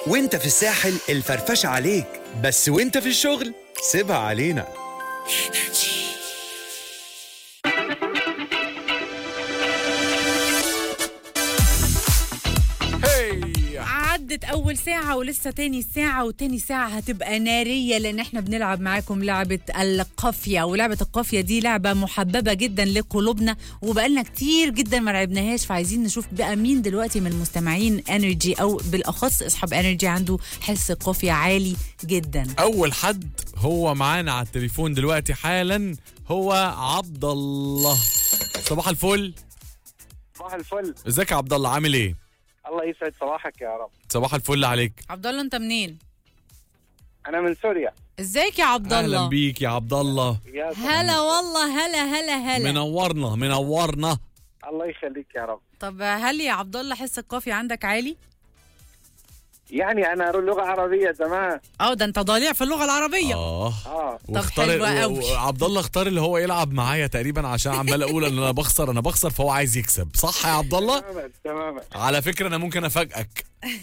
وانت في الساحل الفرفشة عليك بس وانت في الشغل سيبها علينا هي عدت اول ساعة ولسه تاني ساعة وتاني ساعة هتبقى نارية لان احنا بنلعب معاكم لعبة القافية ولعبة القافية دي لعبة محببة جدا لقلوبنا وبقالنا كتير جدا ما لعبناهاش فعايزين نشوف بقى مين دلوقتي من مستمعين انرجي او بالاخص اصحاب انرجي عنده حس قافية عالي جدا اول حد هو معانا على التليفون دلوقتي حالا هو عبد الله صباح الفل صباح الفل ازيك يا عبد الله عامل ايه الله يسعد صباحك يا رب صباح الفل عليك عبد الله انت منين انا من سوريا ازيك يا عبد اهلا الله بيك يا عبد الله يا سلام. هلا والله هلا هلا هلا منورنا منورنا الله يخليك يا رب طب هل يا عبد الله حس القافية عندك عالي يعني انا لغه عربيه زمان اه ده انت ضليع في اللغة العربية اه اه واختار حلوة و- قوي. و- عبد الله اختار اللي هو يلعب معايا تقريبا عشان عمال اقول ان انا بخسر انا بخسر فهو عايز يكسب صح يا عبد الله تماما تماما على فكره انا ممكن افاجئك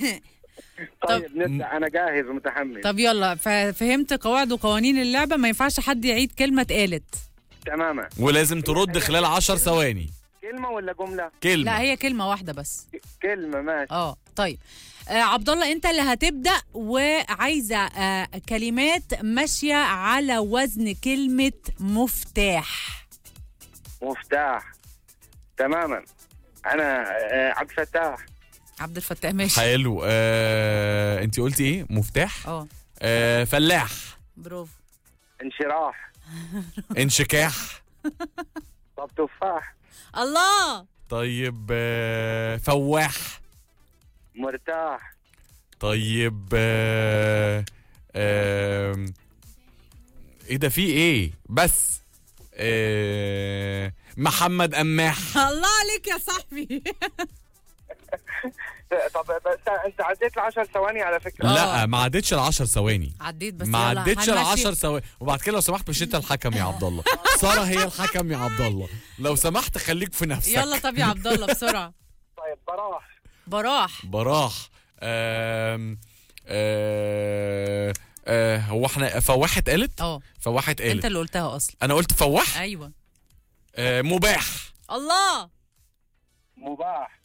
طيب نبدا انا جاهز ومتحمس طب يلا ف- فهمت قواعد وقوانين اللعبة ما ينفعش حد يعيد كلمة اتقالت تماما ولازم ترد خلال عشر ثواني كلمه ولا جمله كلمه لا هي كلمة واحدة بس كلمه ماشي اه طيب آه عبد الله انت اللي هتبدا وعايزه آه كلمات ماشيه على وزن كلمه مفتاح مفتاح تماما انا آه، عبد الفتاح عبد الفتاح ماشي حلو آه، انت قلتي ايه مفتاح اه آه، فلاح برافو انشراح انشكاح طب تفاح الله طيب آه، فواح مرتاح طيب آه، آم، ايه ده في ايه بس آه، محمد قماح الله عليك يا صاحبي طب بس انت عديت العشر ثواني على فكره لا ما عدتش العشر ثواني عديت بس ما يلا عدتش هنمشي. العشر ثواني وبعد كده لو سمحت مش انت الحكم يا عبد الله ساره هي الحكم يا عبد الله لو سمحت خليك في نفسك يلا طب يا عبد الله بسرعه طيب براح براح براح آم، آه، آه، هو احنا فواح اتقالت اه فواح انت اتقالت اللي قلتها اصلا انا قلت فواح ايوه آه، مباح الله مباح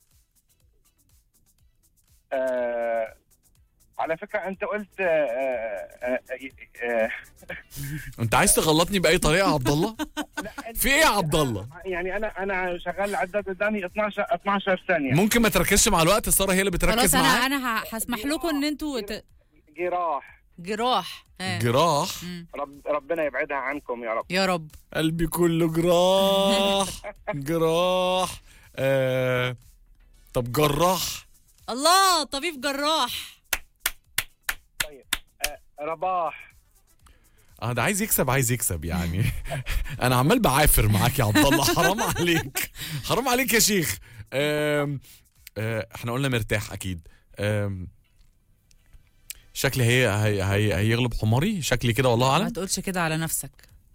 آه على فكرة أنت قلت آه آه آه آه انت عايز تغلطني باي طريقه يا عبد الله لا، أنت- في ايه يا عبد الله يعني أنا أنا شغال العداد قدامي 12 12 ثانية ممكن ما تركزش مع الوقت ساره هي اللي بتركز خلاص انا معاك انا ه- هسمح لكم ان انتوا ت- جراح جراح ها. جراح رب ربنا يبعدها عنكم يا رب يا رب قلبي كله جراح جراح آه، طب جراح الله طبيب جراح طيب آه رباح اه ده عايز يكسب عايز يكسب يعني انا عمال بعافر معاك يا عبد الله حرام عليك حرام عليك يا شيخ آم، آه، احنا قلنا مرتاح اكيد آم، شكلي هي هي هي هيغلب حماري شكلي كده والله ما اعلم تقولش كده على نفسك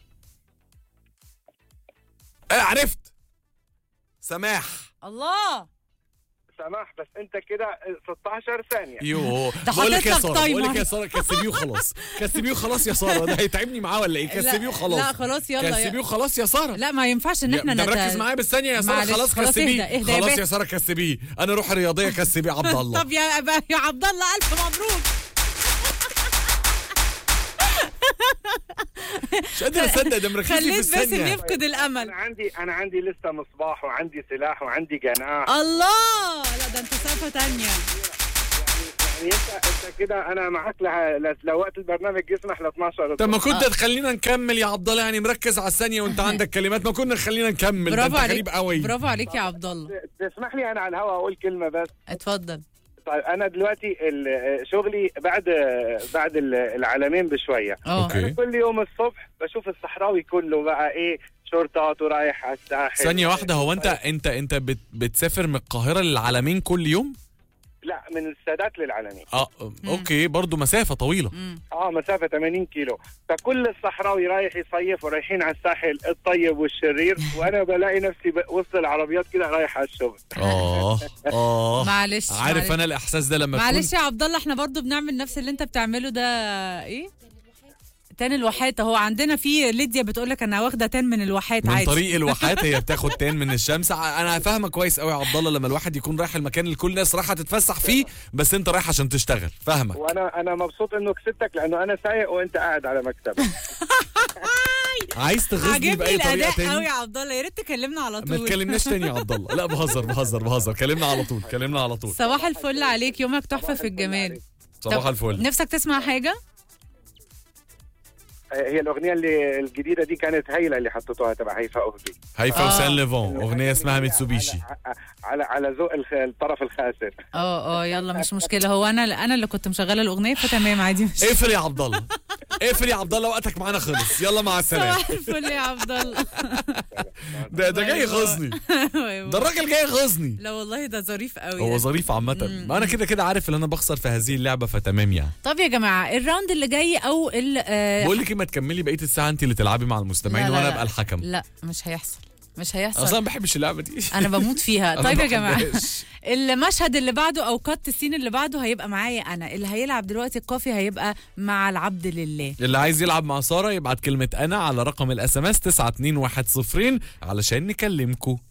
آه عرفت سماح الله سماح بس أنت كده 16 ثانية يو ده بقول لك يا حاطط لك ساره بقول لك تايمر. يا ساره كسبيه وخلاص كسبيه وخلاص يا ساره ده هيتعبني معاه ولا ايه كسبيه وخلاص لا خلاص يلا كسبيه يا... وخلاص يا ساره لا ما ينفعش ان احنا ده نت- مركز معايا بالثانيه يا ساره معلش، خلاص خلاص كسبيه اهدى، اهدى يا خلاص بيه. يا ساره كسبيه انا روح رياضيه كسبيه عبد الله طب يا يا عبد الله الف مبروك مش قادر اصدق ده مركز لي في خليت باسم الثانيه يفقد الامل أنا عندي أنا عندي لسه مصباح وعندي سلاح وعندي جناح الله لا ده انت سالفه تانية يعني أنت أنت كده أنا معاك ل- ل- لو وقت البرنامج يسمح ل 12 طب ما كنت تخلينا نكمل يا عبد الله يعني مركز على الثانيه وانت عندك كلمات ما كنا نخلينا نكمل ده برافو انت عليك غريب قوي برافو عليك يا عبد الله تسمح لي أنا على الهواء أقول كلمة بس اتفضل طيب انا دلوقتي ال- شغلي بعد بعد ال- العالمين بشويه اه أوكي. انا كل يوم الصبح بشوف الصحراوي كله بقى ايه شرطات ورايح على الساحل ثانيه واحده هو انت انت انت بت بتسافر من القاهره للعالمين كل يوم لا من السادات للعلمين اه اوكي برضو مسافه طويله اه مسافه 80 كيلو فكل الصحراوي رايح يصيف ورايحين على الساحل الطيب والشرير وانا بلاقي نفسي ب- وسط العربيات كده رايح على الشغل اه اه معلش عارف معلش. انا الاحساس ده لما معلش تكون يا عبد الله احنا برضو بنعمل نفس اللي انت بتعمله ده ايه تاني الواحات هو عندنا في ليديا بتقول لك انا واخده تان من الواحات من عادي طريق الواحات هي بتاخد تان من الشمس ع- انا فاهمه كويس قوي يا عبد الله لما الواحد يكون رايح المكان اللي كل الناس رايحه تتفسح فيه بس انت رايح عشان تشتغل فاهمك وانا انا مبسوط انه كسبتك لانه انا سايق وانت قاعد على مكتبك عايز تغيظني عجبني باي طريقه الاداء قوي تاني يا عبد الله يا ريت تكلمنا على ما طول تكلمناش تاني يا عبد الله لا بهزر بهزر بهزر كلمنا على طول كلمنا على طول صباح الفل عليك يومك تحفه في الجمال صباح طب الفل نفسك تسمع حاجه هي الاغنيه اللي الجديده دي كانت هايله اللي حطيتوها تبع هيفاء اوفي هيفا آه. وسان ليفون اغنيه اسمها ميتسوبيشي على على, على ذوق الخ- الطرف الخاسر اه اه يلا مش مشكله هو انا انا اللي كنت مشغله الاغنيه فتمام عادي مش اقفل يا عبد الله اقفل يا عبد الله وقتك معانا خلص يلا مع السلامه صباح الفل يا عبد الله ده ده جاي يغيظني ده الراجل جاي يغيظني لا والله ده ظريف قوي هو ده. ظريف عامة ما انا كده كده عارف ان انا بخسر في هذه اللعبة فتمام يعني طب يا جماعه الراوند اللي جاي او ال آه، بقول لك ايه ما تكملي بقية الساعة انت اللي تلعبي مع المستمعين لا، لا، وانا لا. ابقى الحكم لا مش هيحصل مش اصلا هيحصل ما بحبش اللعبة دي انا بموت فيها أنا طيب ما يا جماعه بحبهاش. المشهد اللي بعده او كات السين اللي بعده هيبقى معايا انا اللي هيلعب دلوقتي الكوفي هيبقى مع العبد لله اللي عايز يلعب مع سارة يبعت كلمة انا على رقم الاس ام اس 92110 علشان نكلمكم